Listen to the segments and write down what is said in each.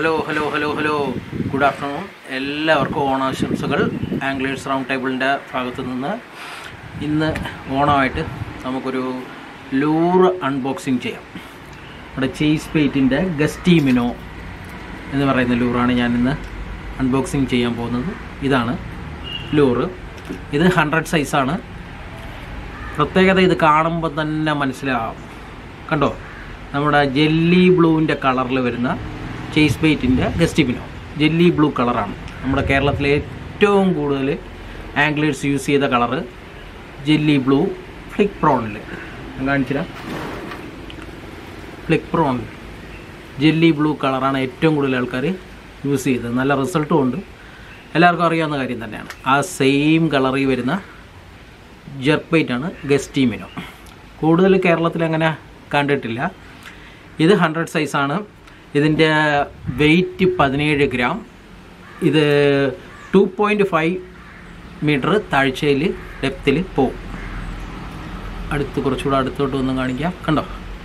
hello hello hello hello good afternoon എല്ലാവർക്കും ഓണാശംസകൾ anglers round ടേബിളിൻ്റെ ഭാഗത്തു നിന്ന് ഇന്ന് ഓണമായിട്ട് നമുക്കൊരു ലൂർ അൺബോക്സിങ് ചെയ്യാം നമ്മുടെ ചേസ് പെയ്റ്റിൻ്റെ ഗസ്റ്റീമിനോ എന്ന് പറയുന്ന ലൂറാണ് ഞാനിന്ന് അൺബോക്സിങ് ചെയ്യാൻ പോകുന്നത് ഇതാണ് ലൂറ് ഇത് ഹൺഡ്രഡ് സൈസാണ് പ്രത്യേകത ഇത് കാണുമ്പോൾ തന്നെ മനസ്സിലാവും കണ്ടോ നമ്മുടെ ജെല്ലി ബ്ലൂവിൻ്റെ കളറിൽ വരുന്ന ചേസ് ബെയ്റ്റിൻ്റെ ഗസ്റ്റിബിനോ ജെല്ലി ബ്ലൂ കളറാണ് നമ്മുടെ കേരളത്തിലെ ഏറ്റവും കൂടുതൽ ആംഗ്ലേഴ്സ് യൂസ് ചെയ്ത കളറ് ജെല്ലി ബ്ലൂ ഫ്ലിക് പ്രോണിൽ ഞാൻ കാണിച്ചുതരാം ഫ്ലിക് പ്രോൺ ജെല്ലി ബ്ലൂ കളറാണ് ഏറ്റവും കൂടുതൽ ആൾക്കാർ യൂസ് ചെയ്തത് നല്ല റിസൾട്ടും ഉണ്ട് എല്ലാവർക്കും അറിയാവുന്ന കാര്യം തന്നെയാണ് ആ സെയിം കളറിൽ വരുന്ന ജെർക്ക് ബൈറ്റ് ആണ് ഗസ്റ്റീമിനോ കൂടുതൽ കേരളത്തിൽ അങ്ങനെ കണ്ടിട്ടില്ല ഇത് ഹൺഡ്രഡ് സൈസാണ് ഇതിൻ്റെ വെയ്റ്റ് പതിനേഴ് ഗ്രാം ഇത് ടു പോയിൻറ്റ് ഫൈവ് മീറ്റർ താഴ്ചയിൽ ഡെപ്തിൽ പോവും അടുത്ത് കുറച്ചുകൂടെ അടുത്തോട്ട് ഒന്ന് കാണിക്കാം കണ്ടോ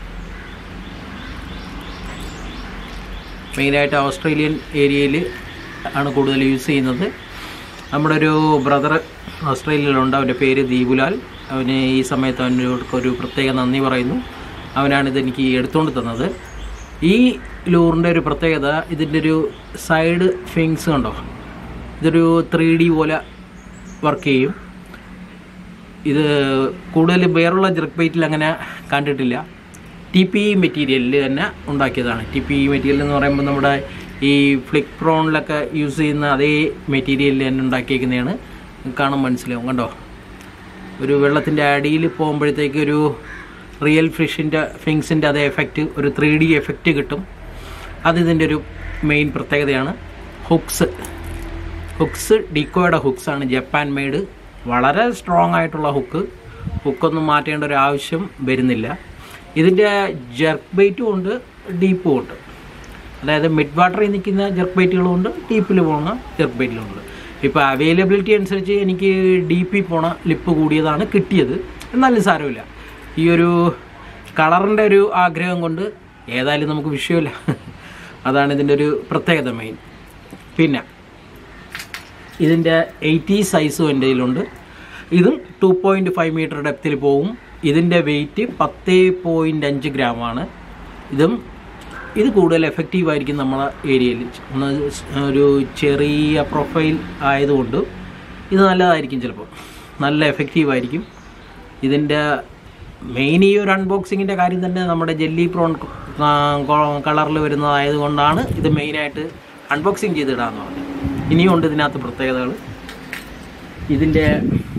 മെയിനായിട്ട് ഓസ്ട്രേലിയൻ ഏരിയയിൽ ആണ് കൂടുതൽ യൂസ് ചെയ്യുന്നത് നമ്മുടെ ഒരു ബ്രദർ ഓസ്ട്രേലിയയിലുണ്ട് അവൻ്റെ പേര് ദീപുലാൽ അവന് ഈ സമയത്ത് അവനോട് ഒരു പ്രത്യേക നന്ദി പറയുന്നു അവനാണിത് എനിക്ക് എടുത്തുകൊണ്ട് തന്നത് ഈ ലൂറിൻ്റെ ഒരു പ്രത്യേകത ഇതിൻ്റെ ഒരു സൈഡ് ഫിങ്സ് കണ്ടോ ഇതൊരു ത്രീ ഡി പോലെ വർക്ക് ചെയ്യും ഇത് കൂടുതൽ വേറുള്ള ജെർക്ക് ബൈറ്റിൽ അങ്ങനെ കണ്ടിട്ടില്ല ടി പി ഇ മെറ്റീരിയലിൽ തന്നെ ഉണ്ടാക്കിയതാണ് ടി പി ഇ മെറ്റീരിയൽ എന്ന് പറയുമ്പോൾ നമ്മുടെ ഈ ഫ്ലിക് പ്രോണിലൊക്കെ യൂസ് ചെയ്യുന്ന അതേ മെറ്റീരിയലിൽ തന്നെ ഉണ്ടാക്കിയേക്കുന്നതാണ് കാണാൻ മനസ്സിലാവും കണ്ടോ ഒരു വെള്ളത്തിൻ്റെ അടിയിൽ പോകുമ്പോഴത്തേക്ക് ഒരു റിയൽ ഫിഷിൻ്റെ ഫിങ്സിൻ്റെ അതേ എഫക്റ്റ് ഒരു ത്രീ ഡി എഫക്റ്റ് കിട്ടും അത് ഇതിൻ്റെ ഒരു മെയിൻ പ്രത്യേകതയാണ് ഹുക്സ് ഹുക്സ് ഡിക്കോയുടെ ഹുക്സാണ് ജപ്പാൻ മെയ്ഡ് വളരെ സ്ട്രോങ് ആയിട്ടുള്ള ഹുക്ക് ഹുക്കൊന്നും മാറ്റേണ്ട ഒരു ആവശ്യം വരുന്നില്ല ഇതിൻ്റെ ജെർക്ക് ബൈറ്റും ഉണ്ട് ഡീപ്പും ഉണ്ട് അതായത് മിഡ് വാട്ടറിൽ നിൽക്കുന്ന ജെർക്ക് ബൈറ്റുകളും ഉണ്ട് ഡീപ്പിൽ പോകുന്ന ജെർക്ക് ബൈറ്റിലും ഉണ്ട് ഇപ്പോൾ അവൈലബിലിറ്റി അനുസരിച്ച് എനിക്ക് ഡീപ്പിൽ പോണ ലിപ്പ് കൂടിയതാണ് കിട്ടിയത് എന്നാലും സാരമില്ല ഈ ഒരു കളറിൻ്റെ ഒരു ആഗ്രഹം കൊണ്ട് ഏതായാലും നമുക്ക് വിഷയമില്ല അതാണ് ഇതിൻ്റെ ഒരു പ്രത്യേകത മെയിൻ പിന്നെ ഇതിൻ്റെ എയ്റ്റി സൈസും എൻ്റെ കയ്യിലുണ്ട് ഇതും ടു പോയിൻറ്റ് ഫൈവ് മീറ്റർ ഡെപ്തിൽ പോവും ഇതിൻ്റെ വെയിറ്റ് പത്ത് പോയിൻ്റ് അഞ്ച് ഗ്രാമാണ് ഇതും ഇത് കൂടുതൽ എഫക്റ്റീവ് ആയിരിക്കും നമ്മളെ ഏരിയയിൽ ഒന്ന് ഒരു ചെറിയ പ്രൊഫൈൽ ആയതുകൊണ്ട് ഇത് നല്ലതായിരിക്കും ചിലപ്പോൾ നല്ല എഫക്റ്റീവ് ആയിരിക്കും ഇതിൻ്റെ മെയിൻ ഈ ഒരു അൺബോക്സിങ്ങിൻ്റെ കാര്യം തന്നെ നമ്മുടെ ജെല്ലി പ്രോൺ കളറിൽ വരുന്നതായത് കൊണ്ടാണ് ഇത് മെയിനായിട്ട് അൺബോക്സിങ് ചെയ്തിടാന്ന് പറഞ്ഞത് ഇനിയും ഉണ്ട് ഇതിനകത്ത് പ്രത്യേകതകൾ ഇതിൻ്റെ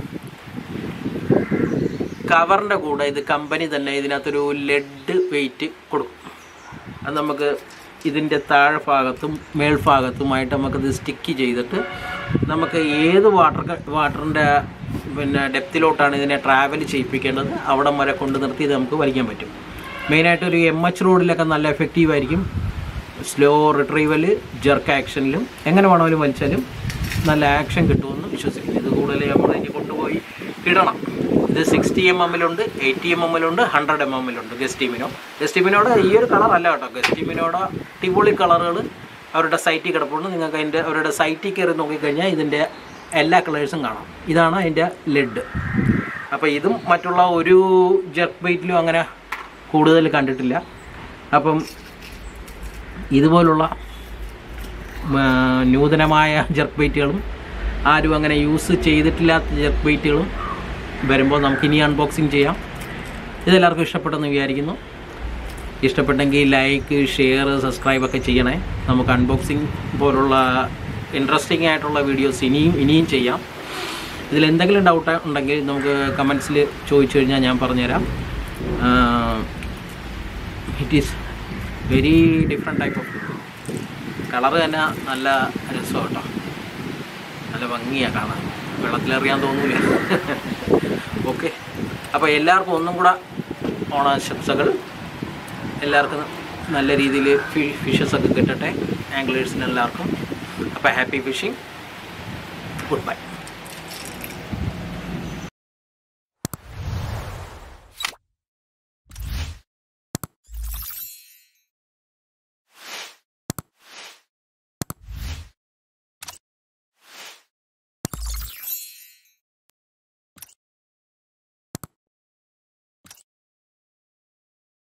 കവറിൻ്റെ കൂടെ ഇത് കമ്പനി തന്നെ ഇതിനകത്തൊരു ലെഡ് വെയിറ്റ് കൊടുക്കും അത് നമുക്ക് ഇതിൻ്റെ താഴ്ഭാഗത്തും മേൽഭാഗത്തുമായിട്ട് നമുക്കിത് സ്റ്റിക്ക് ചെയ്തിട്ട് നമുക്ക് ഏത് വാട്ടർ വാട്ടറിൻ്റെ പിന്നെ ഡെപ്തിലോട്ടാണ് ഇതിനെ ട്രാവൽ ചെയ്യിപ്പിക്കേണ്ടത് അവിടം വരെ കൊണ്ട് നിർത്തി ഇത് നമുക്ക് വലിക്കാൻ പറ്റും മെയിനായിട്ട് ഒരു എം എച്ച് റോഡിലൊക്കെ നല്ല എഫക്റ്റീവ് ആയിരിക്കും സ്ലോ റിട്രീവൽ ജെർക്ക് ആക്ഷനിലും എങ്ങനെ വേണമെങ്കിലും വലിച്ചാലും നല്ല ആക്ഷൻ കിട്ടുമെന്ന് വിശ്വസിക്കുന്നു ഇത് കൂടുതൽ നമ്മൾ ഇനി കൊണ്ടുപോയി ഇടണം ഇത് സിക്സ്റ്റി എം എമ്മിലുണ്ട് എയ്റ്റി എം എമ്മിലുണ്ട് ഹൺഡ്രഡ് എം എമ്മിലുണ്ട് ഗസ്റ്റീമിനോ ഗസ്റ്റീമിനോടെ ഈ ഒരു കളർ അല്ല കേട്ടോ ഗസ്റ്റീമിനോടെ ടിപൊളി കളറുകൾ അവരുടെ സൈറ്റിൽ കിടപ്പുണ്ട് നിങ്ങൾക്ക് അതിൻ്റെ അവരുടെ സൈറ്റിൽ കയറി നോക്കിക്കഴിഞ്ഞാൽ ഇതിൻ്റെ എല്ലാ കളേഴ്സും കാണാം ഇതാണ് അതിൻ്റെ ലെഡ് അപ്പോൾ ഇതും മറ്റുള്ള ഒരു ജെർക്ക് ബൈറ്റിലും അങ്ങനെ കൂടുതൽ കണ്ടിട്ടില്ല അപ്പം ഇതുപോലുള്ള നൂതനമായ ജെർക്ക് ബൈറ്റുകളും ആരും അങ്ങനെ യൂസ് ചെയ്തിട്ടില്ലാത്ത ജെർക്ക് ബൈറ്റുകളും വരുമ്പോൾ നമുക്ക് ഇനി അൺബോക്സിങ് ചെയ്യാം ഇതെല്ലാവർക്കും ഇഷ്ടപ്പെട്ടെന്ന് വിചാരിക്കുന്നു ഇഷ്ടപ്പെട്ടെങ്കിൽ ലൈക്ക് ഷെയർ സബ്സ്ക്രൈബ് ഒക്കെ ചെയ്യണേ നമുക്ക് അൺബോക്സിങ് പോലുള്ള ഇൻട്രസ്റ്റിംഗ് ആയിട്ടുള്ള വീഡിയോസ് ഇനിയും ഇനിയും ചെയ്യാം ഇതിൽ എന്തെങ്കിലും ഡൗട്ട് ഉണ്ടെങ്കിൽ നമുക്ക് കമൻസിൽ ചോദിച്ചു കഴിഞ്ഞാൽ ഞാൻ പറഞ്ഞുതരാം it is very different type of colour തന്നെ നല്ല രസം കേട്ടോ നല്ല ഭംഗിയാണ് കാണാൻ വെള്ളത്തിലെറിയാൻ തോന്നൂല ഓക്കെ അപ്പോൾ എല്ലാവർക്കും ഒന്നും കൂടെ ഓണാശംസകൾ എല്ലാവർക്കും നല്ല രീതിയിൽ ഫിഷസ് ഒക്കെ കിട്ടട്ടെ ആംഗ്ലേഴ്സിന് എല്ലാവർക്കും അപ്പോൾ ഹാപ്പി ഫിഷിംഗ് ഗുഡ് ബൈ